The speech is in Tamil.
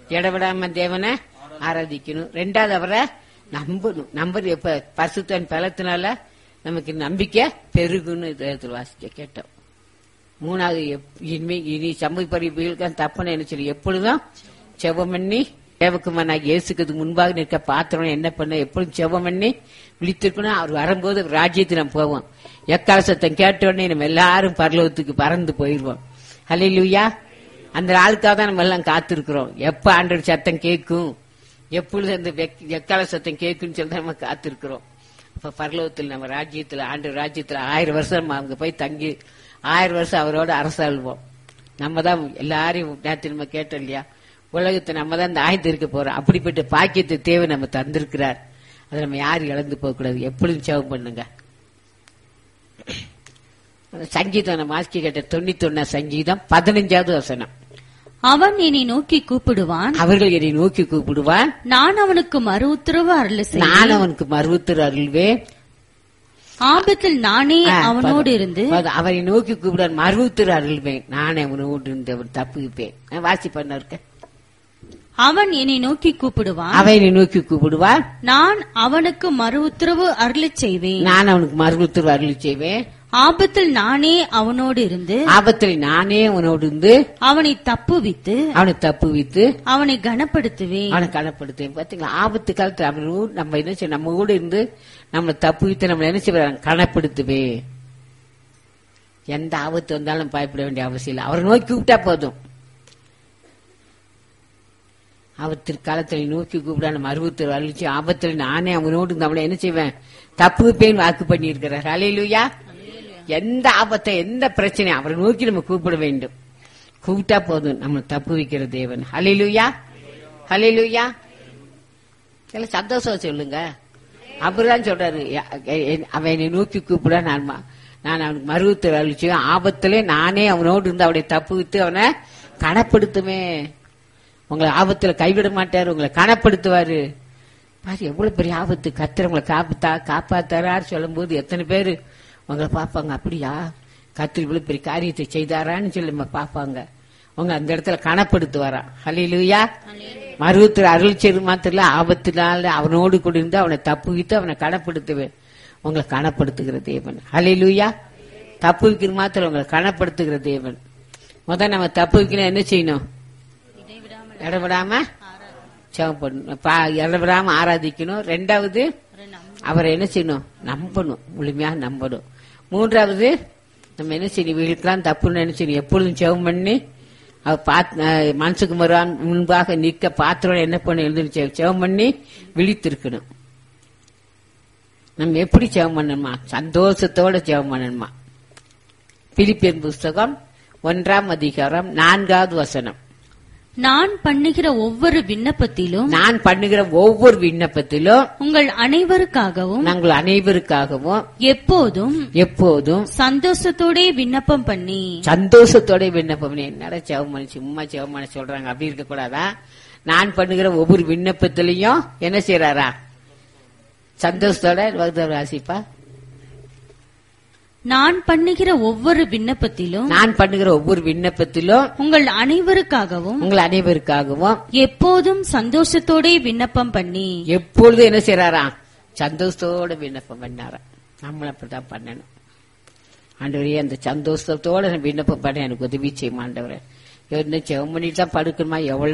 இடவிடாம தேவனை ஆராதிக்கணும் ரெண்டாவது அவரை நம்பணும் நம்பர் எப்ப பசுத்தன் பலத்தினால நமக்கு நம்பிக்கை பெருகுன்னு இதயத்தில் வாசிக்க கேட்டோம் மூணாவது எப்- இனிமே இனி சமூக பரிவுகளுக்கு தப்புன்னு என்ன சொல்லி எப்பொழுதும் செவம் பண்ணி தேவக்குமார் இயேசுக்கு முன்பாக நிற்க பாத்திரம் என்ன பண்ண எப்பொழுதும் செவம் பண்ணி விழித்திருக்கணும் அவர் வரும்போது ராஜ்யத்துக்கு நம்ம போவோம் எக்கால சத்தம் கேட்ட உடனே நம்ம எல்லாரும் பரலோகத்துக்கு பறந்து போயிடுவோம் ஹalleluya அந்த ஆளுக்காக தான் நம்ம எல்லாம் காத்திருக்கிறோம் எப்ப ஆண்டவர் சத்தம் கேட்கும் எப்பொழுது அந்த வெக்- எக்கால சத்தம் கேட்கும்னு சொல்லி தான் நம்ம காத்திருக்கிறோம் அப்ப பரலோகத்தில் நம்ம ராஜ்யத்துல ஆண்டு ராஜ்யத்துல ஆயிரம் வருஷம் நம்ம அங்க போய் தங்கி ஆயிரம் வருஷம் அவரோட அரசாள்வோம் நம்ம தான் எல்லாரையும் நேற்று நம்ம கேட்டோம் இல்லையா உலகத்தை நம்ம தான் இந்த ஆயத்து இருக்க போறோம் அப்படிப்பட்ட பாக்கியத்தை தேவை நம்ம தந்திருக்கிறார் அதை நம்ம யாரும் இழந்து போக கூடாது எப்பொழுதும் சேவம் பண்ணுங்க சங்கீதம் நம்ம வாசிக்க கேட்ட தொண்ணூத்தி சங்கீதம் பதினஞ்சாவது வசனம் அவன் என்னை நோக்கி கூப்பிடுவான் அவர்கள் என்னை நோக்கி கூப்பிடுவான் நான் அவனுக்கு மறு உத்தரவு அருள் செய்வேன் நான் அவனுக்கு மறுவுத்தர் அருள்வேன் ஆபத்தில் நானே ஆ, அவனோடு பத- இருந்து பத- அவரை நோக்கி கூப்பிடான் மறுவுத்தர் அருள்வேன் நானே அவனோடு இருந்து அவன் தப்புவிப்பேன் வாசி பண்ண இருக்க அவன் என்னை நோக்கி கூப்பிடுவான் அவனை நோக்கி கூப்பிடுவான் நான் அவனுக்கு மறு உத்தரவு அருளச் செய்வேன் நான் அவனுக்கு மறுவுத்தர் அருள் செய்வேன் ஆபத்தில் நானே அவனோடு இருந்து ஆபத்தில் நானே அவனோடு இருந்து அவனை தப்புவித்து அவனை தப்புவித்து அவனை கனப்படுத்துவேன் அவனை கனப்படுத்துவேன் பாத்தீங்களா ஆபத்து காலத்துல அவன் ஊ- நம்ம என்ன செய்ய நம்ம கூட இருந்து நம்மளை தப்புவித்து நம்மளை என்ன செய்வாங்க கனப்படுத்துவே எந்த ஆபத்து வந்தாலும் பயப்பட வேண்டிய அவசியம் இல்லை அவரை நோக்கி கூப்பிட்டா போதும் ஆபத்து காலத்தில் நோக்கி கூப்பிடான மருவத்தில் அழிச்சு ஆபத்தில் நானே அவனோடு நம்மளை என்ன செய்வேன் தப்புவிப்பேன் வாக்கு பண்ணி இருக்கிறார் அலையிலுயா எந்த ஆபத்தை எந்த பிரச்சனையும் அவரை நோக்கி நம்ம கூப்பிட வேண்டும் கூப்பிட்டா போதும் நம்ம தப்பு வைக்கிற தேவன் ஹலிலுயா ஹலிலுயா எல்லாம் சந்தோஷம் சொல்லுங்க அப்படிதான் சொல்றாரு ய- எ- அவன் என்னை நோக்கி கூப்பிட நான் ம- நான் அவனுக்கு மருவத்தை அழிச்சு ஆபத்திலே நானே அவனோடு இருந்து அவனை தப்பு வித்து அவனை கனப்படுத்துமே உங்களை ஆபத்துல கைவிட மாட்டாரு உங்களை கனப்படுத்துவாரு பாரு எவ்வளவு பெரிய ஆபத்து கத்திர உங்களை காப்பாத்தா காப்பாத்தாரான்னு சொல்லும்போது எத்தனை பேரு உங்களை பார்ப்பாங்க அப்படியா கத்திரி இவ்வளவு பெரிய காரியத்தை செய்தாரான்னு சொல்லி நம்ம பார்ப்பாங்க உங்க அந்த இடத்துல கனப்படுத்துவாரா ஹலிலுயா மருவத்தில் அருள் செய்து மாத்திரல ஆபத்தினால அவனோடு கூட இருந்து அவனை தப்புவித்து அவனை கனப்படுத்துவேன் உங்களை கனப்படுத்துகிற தேவன் ஹலிலுயா தப்பு வைக்கிற மாத்திரம் உங்களை கனப்படுத்துகிற தேவன் முதல் நம்ம தப்பு வைக்கணும் என்ன செய்யணும் இடவிடாம ஜெபம் பண்ணணும் பா- இடவிடாம ஆராதிக்கணும் ரெண்டாவது அவரை என்ன செய்யணும் நம்பணும் முழுமையா நம்பணும் மூன்றாவது நம்ம என்ன செய்யணும் வீட்டுக்கெல்லாம் தப்புன்னு என்ன செய்யணும் எப்பொழுதும் ஜெபம் பண்ணி அவர் பாத்- அஹ் மனசுக்கு மறுவான் முன்பாக நிற்க பாத்திரம் என்ன பண்ண எழுந்து ஜெபம் பண்ணி விழித்திருக்கணும் நம்ம எப்படி ஜெபம் பண்ணணுமா சந்தோஷத்தோட ஜெபம் பண்ணணுமா பிலிப்பியன் புஸ்தகம் ஒன்றாம் அதிகாரம் நான்காவது வசனம் நான் பண்ணுகிற ஒவ்வொரு விண்ணப்பத்திலும் நான் பண்ணுகிற ஒவ்வொரு விண்ணப்பத்திலும் உங்கள் அனைவருக்காகவும் நாங்கள் அனைவருக்காகவும் எப்போதும் எப்போதும் சந்தோஷத்தோடே விண்ணப்பம் பண்ணி சந்தோஷத்தோட விண்ணப்பம் பண்ணி, என்னடா செவமணி சும்மா செவமணி சொல்றாங்க அப்படி இருக்க கூடாதா நான் பண்ணுகிற ஒவ்வொரு விண்ணப்பத்திலையும் என்ன செய்யறாரா சந்தோஷத்தோட வகுத்த ராசிப்பா நான் பண்ணுகிற ஒவ்வொரு விண்ணப்பத்திலும் நான் பண்ணுகிற ஒவ்வொரு விண்ணப்பத்திலும் உங்கள் அனைவருக்காகவும் உங்கள் அனைவருக்காகவும் எப்போதும் சந்தோஷத்தோடே விண்ணப்பம் பண்ணி எப்பொழுதும் என்ன செய்யறாரா சந்தோஷத்தோட விண்ணப்பம் பண்ணாரா நம்மளும் அப்படித்தான் பண்ணணும் ஆண்டவரே அந்த சந்தோஷத்தோட நான் விண்ணப்பம் பண்ண எனக்கு உதவி செய்யும் ஆண்டவரே என்ன செவம் பண்ணிட்டு தான் படுக்கணுமா எவ்வளவு